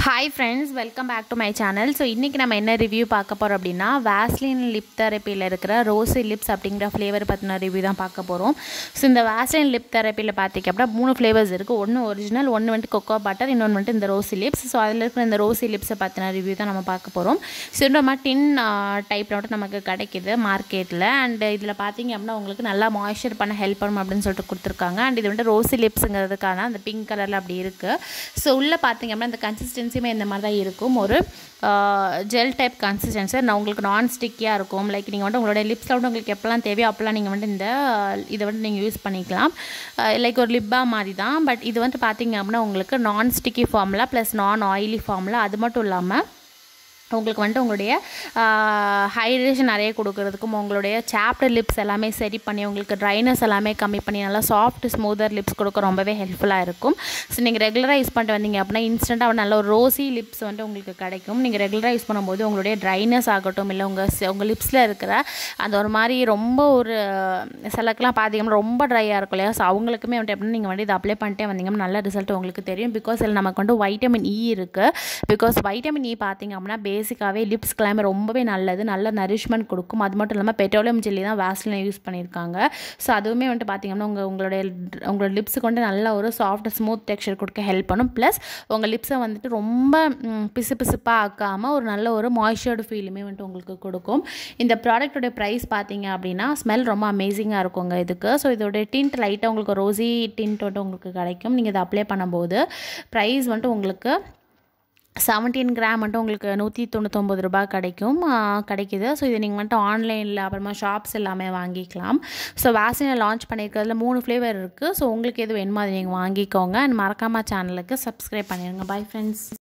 hi friends welcome back to my channel so இன்றைக்கி நம்ம என்ன ரிவ்யூ பார்க்க போகிறோம் அப்படின்னா வேஸ்லின் லிப் தெரப்பியில் இருக்கிற ரோசி லிப்ஸ் அப்படிங்கிற ஃப்ளேவர் பற்றின ரிவ்யூ தான் பார்க்க போகிறோம் ஸோ இந்த வேஸ்லின் லிப் தெரப்பியில் பார்த்திங்க அப்படின்னா மூணு ஃப்ளேவர்ஸ் இருக்குது ஒன்று ஒரிஜினல் ஒன்று வந்துட்டு கொக்கோ பட்டர் இன்னொன்று வந்துட்டு இந்த ரோசி லிப்ஸ் ஸோ அதில் இருக்கிற இந்த ரோசி லிப்ஸை பற்றின ரிவ்யூ தான் நம்ம பார்க்க போகிறோம் ஸோ இந்த மாதிரி டின் டைப்பில் வந்துட்டு நமக்கு கிடைக்கிது மார்க்கெட்டில் அண்ட் இதில் பார்த்தீங்க அப்படின்னா உங்களுக்கு நல்லா மாய்ஸ்சர் பண்ண ஹெல்ப் பண்ணும் அப்படின்னு சொல்லிட்டு கொடுத்துருக்காங்க அண்ட் இது வந்துட்டு ரோசி லிப்ஸுங்கிறதுக்கான அந்த பிங்க் கலரில் அப்படி இருக்குது ஸோ உள்ளே பார்த்தீங்க அப்படின்னா இந்த கன்சிஸ்டன்சியுமே இந்த மாதிரி தான் இருக்கும் ஒரு ஜெல் டைப் கன்சிஸ்டன்சி நான் உங்களுக்கு நான் ஸ்டிக்கியாக இருக்கும் லைக் நீங்கள் வந்துட்டு உங்களோட லிப்ஸில் வந்து உங்களுக்கு எப்போல்லாம் தேவையோ அப்போல்லாம் நீங்கள் வந்துட்டு இந்த இதை வந்து நீங்கள் யூஸ் பண்ணிக்கலாம் லைக் ஒரு லிப்பா மாதிரி தான் பட் இது வந்து பார்த்தீங்க அப்படின்னா உங்களுக்கு நான் ஸ்டிக்கி ஃபார்மில் ப்ளஸ் நான் ஆயிலி ஃபார்மில் அது மட்டும் இல்லாமல் உங்களுக்கு வந்துட்டு உங்களுடைய ஹைட்ரேஷன் நிறைய கொடுக்கறதுக்கும் உங்களுடைய சாப்டர் லிப்ஸ் எல்லாமே சரி பண்ணி உங்களுக்கு ட்ரைனஸ் எல்லாமே கம்மி பண்ணி நல்லா சாஃப்ட் ஸ்மூதர் லிப்ஸ் கொடுக்க ரொம்பவே ஹெல்ப்ஃபுல்லாக இருக்கும் ஸோ நீங்கள் ரெகுலராக யூஸ் பண்ணிட்டு வந்தீங்க அப்படின்னா இன்ஸ்டண்ட்டாக நல்ல ஒரு ரோசி லிப்ஸ் வந்துட்டு உங்களுக்கு கிடைக்கும் நீங்கள் ரெகுலராக யூஸ் பண்ணும்போது உங்களுடைய ட்ரைனஸ் ஆகட்டும் இல்லை உங்கள் உங்கள் லிப்ஸில் இருக்கிற அந்த ஒரு மாதிரி ரொம்ப ஒரு சிலக்கெலாம் பார்த்தீங்கன்னா ரொம்ப ட்ரையாக இருக்கும் இல்லையா ஸோ அவங்களுக்குமே வந்துட்டு எப்படின்னா நீங்கள் வந்து இதை அப்ளை பண்ணிட்டே வந்தீங்கன்னா நல்ல ரிசல்ட் உங்களுக்கு தெரியும் பிகாஸ் இதில் நமக்கு வந்து வைட்டமின் இ இருக்குது பிகாஸ் வைட்டமின் இ பார்த்தீங்க அப்படின்னா பேசிக்காகவே லிப்ஸ் கிளைமே ரொம்பவே நல்லது நல்ல நரிஷ்மெண்ட் கொடுக்கும் அது மட்டும் இல்லாமல் பெட்ரோலியம் ஜெல்லி தான் வேஸ்லின் யூஸ் பண்ணியிருக்காங்க ஸோ அதுவுமே வந்துட்டு பார்த்தீங்கன்னா உங்கள் உங்களுடைய உங்களோட லிப்ஸுக்கு வந்து நல்ல ஒரு சாஃப்ட் ஸ்மூத் டெக்ஸ்சர் கொடுக்க ஹெல்ப் பண்ணும் ப்ளஸ் உங்கள் லிப்ஸை வந்துட்டு ரொம்ப பிசு பிசுப்பாக ஆக்காமல் ஒரு நல்ல ஒரு மாய்ஸ்சர்டு ஃபீலுமே வந்துட்டு உங்களுக்கு கொடுக்கும் இந்த ப்ராடக்டோட ப்ரைஸ் பார்த்தீங்க அப்படின்னா ஸ்மெல் ரொம்ப அமேசிங்காக இருக்குங்க இதுக்கு ஸோ இதோட டிண்ட் லைட்டாக உங்களுக்கு ரோசி டிண்ட் வந்துட்டு உங்களுக்கு கிடைக்கும் நீங்கள் இதை அப்ளை பண்ணும்போது ப்ரைஸ் வந்துட்டு உங்களுக்கு செவன்டீன் கிராம் மட்டும் உங்களுக்கு நூற்றி தொண்ணூத்தொம்பது ரூபாய் கிடைக்கும் கிடைக்கிது ஸோ இது நீங்கள் வந்துட்டு ஆன்லைனில் அப்புறமா ஷாப்ஸ் எல்லாமே வாங்கிக்கலாம் ஸோ வேக்சினை லான்ச் பண்ணியிருக்கிறதுல மூணு ஃப்ளேவர் இருக்குது ஸோ உங்களுக்கு எது வேணுமோ அதை நீங்கள் வாங்கிக்கோங்க அண்ட் மறக்காமல் சேனலுக்கு சப்ஸ்கிரைப் பண்ணிடுங்க பை ஃப்ரெண்ட்ஸ்